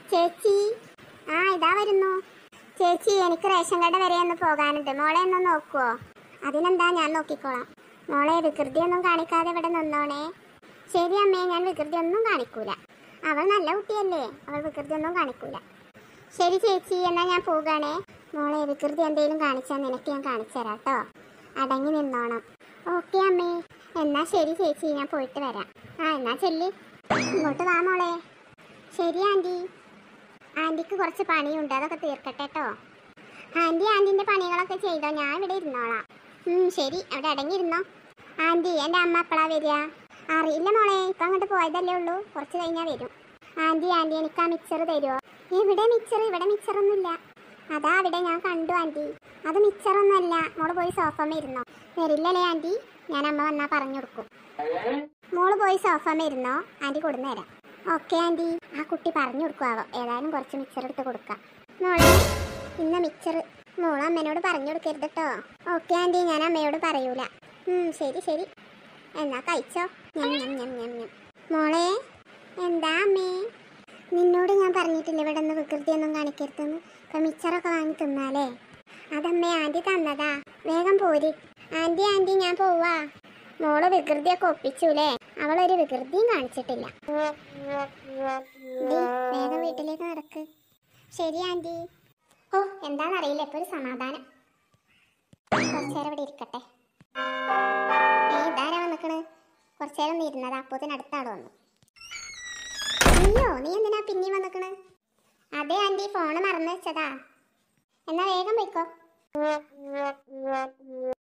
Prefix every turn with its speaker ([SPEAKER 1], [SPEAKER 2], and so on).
[SPEAKER 1] ചേച്ചി ആ ഇതാ വരുന്നു ചേച്ചി എനിക്ക് റേഷൻ കട വരെ ഒന്ന് പോകാനുണ്ട് മോളെ ഒന്ന് നോക്കുവോ അതിനെന്താ ഞാൻ നോക്കിക്കോളാം മോളെ വികൃതി ഒന്നും കാണിക്കാതെ ഇവിടെ നിന്നോണേ ശരി അമ്മേ ഞാൻ വികൃതി ഒന്നും കാണിക്കൂല അവൾ നല്ല കുട്ടിയല്ലേ അവൾ വികൃതി ഒന്നും കാണിക്കൂല ശരി ചേച്ചി എന്നാ ഞാൻ പോകാണേ മോളെ വികൃതി എന്തെങ്കിലും കാണിച്ചാൽ നിനക്ക് ഞാൻ കാണിച്ചു തരാം കേട്ടോ അടങ്ങി നിന്നോണം ഓക്കെ അമ്മേ എന്നാ ശരി ചേച്ചി ഞാൻ പോയിട്ട് വരാം ആ എന്നാ ചെല്ലി ഇങ്ങോട്ട് വാ മോളെ ശരി ആൻറ്റി ആൻറ്റിക്ക് കുറച്ച് പണിയുണ്ട് അതൊക്കെ തീർക്കട്ടെ കേട്ടോ ആൻറ്റി ആൻറ്റിൻ്റെ പണികളൊക്കെ ചെയ്തോ ഞാൻ ഇവിടെ ഇരുന്നോളാം ഉം, ശരി അവിടെ അടങ്ങിയിരുന്നോ ആൻറ്റി എൻ്റെ അമ്മ എപ്പോഴാ വരിക അറിയില്ല മോളെ ഇപ്പം അങ്ങോട്ട് പോയതല്ലേ ഉള്ളൂ കുറച്ച് കഴിഞ്ഞാൽ വരും ആൻറ്റി ആൻറ്റി എനിക്ക് ആ മിക്സർ തരുമോ ഇവിടെ മിക്സർ ഇവിടെ മിക്സറൊന്നുമില്ല അതാ അവിടെ ഞാൻ കണ്ടു ആൻറ്റി അത് മിക്സറൊന്നുമല്ല മോള് പോയി സോഫമ്മ ഇരുന്നോ വരില്ലല്ലേ ആൻറ്റി ഞാൻ അമ്മ വന്നാൽ പറഞ്ഞു കൊടുക്കും മോള് പോയി സോഫമ്മ ഇരുന്നോ ആൻറ്റി കൊടുന്നേരാം ഓക്കെ ആൻറ്റി ആ കുട്ടി പറഞ്ഞു കൊടുക്കുവാവോ ഏതായാലും കുറച്ച് മിക്സർ എടുത്ത് കൊടുക്കാം മോളെ ഇന്ന മിക്സർ മോള് അമ്മേനോട് പറഞ്ഞു കൊടുക്കരുത് കേട്ടോ ഓക്കെ ആൻറ്റി ഞാൻ അമ്മയോട് പറയൂല ഉം, ശരി ശരി എന്നാ കഴിച്ചോ ഞം ഞം ഞം ഞം ഞം മോളെ എന്താ അമ്മേ നിന്നോട് ഞാൻ പറഞ്ഞിട്ടില്ല ഇവിടെ നിന്ന് വികൃതിയൊന്നും കാണിക്കരുതെന്ന് ഇപ്പൊ മിച്ചറൊക്കെ വാങ്ങി തിന്നാലേ അതമ്മേ ആൻറ്റി തന്നതാ വേഗം പോരി ആൻറ്റി ആൻറ്റി ഞാൻ പോവാ മോള് വികൃതിയൊക്കെ ഒപ്പിച്ചൂലേ അവളൊരു വികൃതിയും കാണിച്ചിട്ടില്ല ദേ, വേഗം വീട്ടിലേക്ക് നടക്ക് ശരി ആൻറ്റി ഓ എന്താണെന്നറിയില്ല ഇപ്പൊ ഒരു സമാധാനം കുറച്ചേരം ഇവിടെ ഇരിക്കട്ടെ ഏ ഇതാരാ വന്നിക്കണ് കുറച്ചേരം ഒന്ന് ഇരുന്നതാ അപ്പോത്തിന് അടുത്താള് വന്നു അയ്യോ നീ എന്തിനാ പിന്നെയും വന്നിക്കണ് അതെ ആൻറ്റി ഫോണ് മറന്നു വെച്ചതാ എന്നാ വേഗം പോയിക്കോ